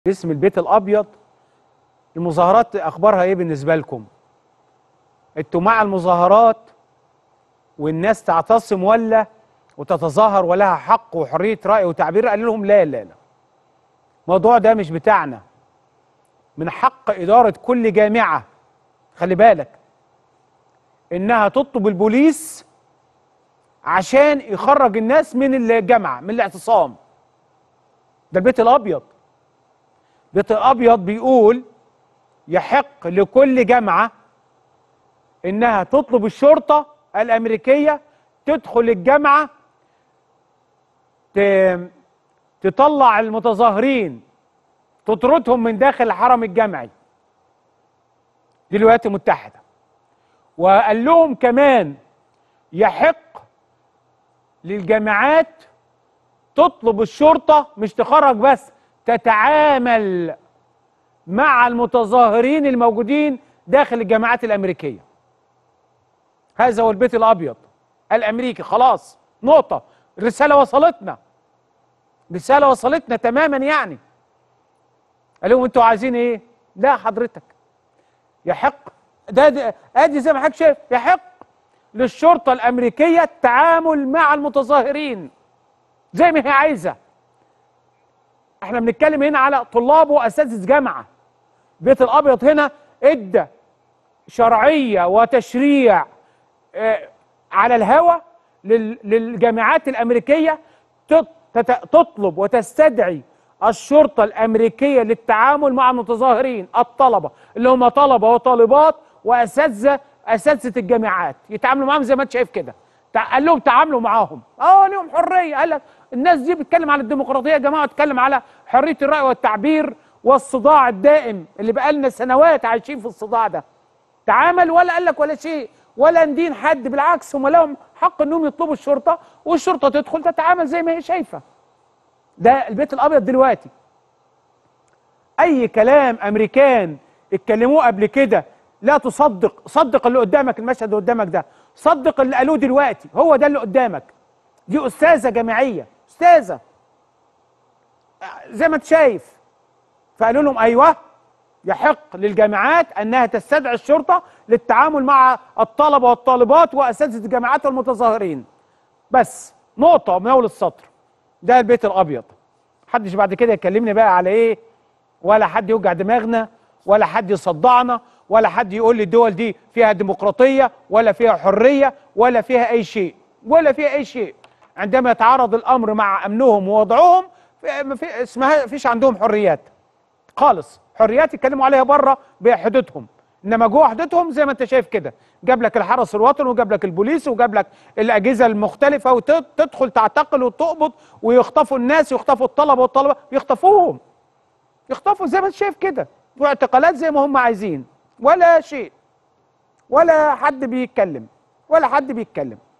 باسم البيت الابيض المظاهرات اخبارها ايه بالنسبه لكم انتوا مع المظاهرات والناس تعتصم ولا وتتظاهر ولها حق وحريه راي وتعبير قال لهم لا لا لا الموضوع ده مش بتاعنا من حق اداره كل جامعه خلي بالك انها تطلب البوليس عشان يخرج الناس من الجامعه من الاعتصام ده البيت الابيض البيت الابيض بيقول يحق لكل جامعه انها تطلب الشرطه الامريكيه تدخل الجامعه تطلع المتظاهرين تطردهم من داخل الحرم الجامعي دي الولايات المتحده وقال لهم كمان يحق للجامعات تطلب الشرطه مش تخرج بس تتعامل مع المتظاهرين الموجودين داخل الجامعات الامريكيه هذا هو البيت الابيض الامريكي خلاص نقطه الرساله وصلتنا رساله وصلتنا تماما يعني قال لهم انتوا عايزين ايه لا حضرتك يحق ده, ده ادي زي ما حضرتك شايف يحق للشرطه الامريكيه التعامل مع المتظاهرين زي ما هي عايزه احنا بنتكلم هنا على طلاب واساتذه جامعه البيت الابيض هنا ادى شرعيه وتشريع اه على الهوى للجامعات الامريكيه تطلب وتستدعي الشرطه الامريكيه للتعامل مع المتظاهرين الطلبه اللي هم طلبه وطالبات واساتذه اساتذه الجامعات يتعاملوا معاهم زي ما انت شايف كده قال لهم تعاملوا معاهم اه لهم حريه قال لك الناس دي بتتكلم على الديمقراطيه يا جماعه بتتكلم على حريه الراي والتعبير والصداع الدائم اللي بقالنا سنوات عايشين في الصداع ده تعامل ولا قال لك ولا شيء ولا ندين حد بالعكس هم لهم حق انهم يطلبوا الشرطه والشرطه تدخل تتعامل زي ما هي شايفه ده البيت الابيض دلوقتي اي كلام امريكان اتكلموه قبل كده لا تصدق صدق اللي قدامك المشهد اللي قدامك ده صدق اللي قالوه دلوقتي هو ده اللي قدامك دي استاذه جامعيه استاذه زي ما انت شايف فقالوا لهم ايوه يحق للجامعات انها تستدعي الشرطه للتعامل مع الطلبه والطالبات واساتذه الجامعات المتظاهرين بس نقطه من اول السطر ده البيت الابيض محدش بعد كده يكلمني بقى على ايه ولا حد يوجع دماغنا ولا حد يصدعنا ولا حد يقول لي الدول دي فيها ديمقراطيه ولا فيها حريه ولا فيها اي شيء ولا فيها اي شيء عندما يتعارض الامر مع امنهم ووضعهم ما في اسمها فيش عندهم حريات خالص حريات يتكلموا عليها بره بحدودهم انما جوه حدودهم زي ما انت شايف كده جاب لك الحرس الوطني وجاب لك البوليس وجاب لك الاجهزه المختلفه وتدخل تعتقل وتقبض ويخطفوا الناس يخطفوا الطلبه والطلبه يخطفوهم يخطفوا زي ما انت شايف كده واعتقالات زي ما هم عايزين ولا شيء ولا حد بيتكلم ولا حد بيتكلم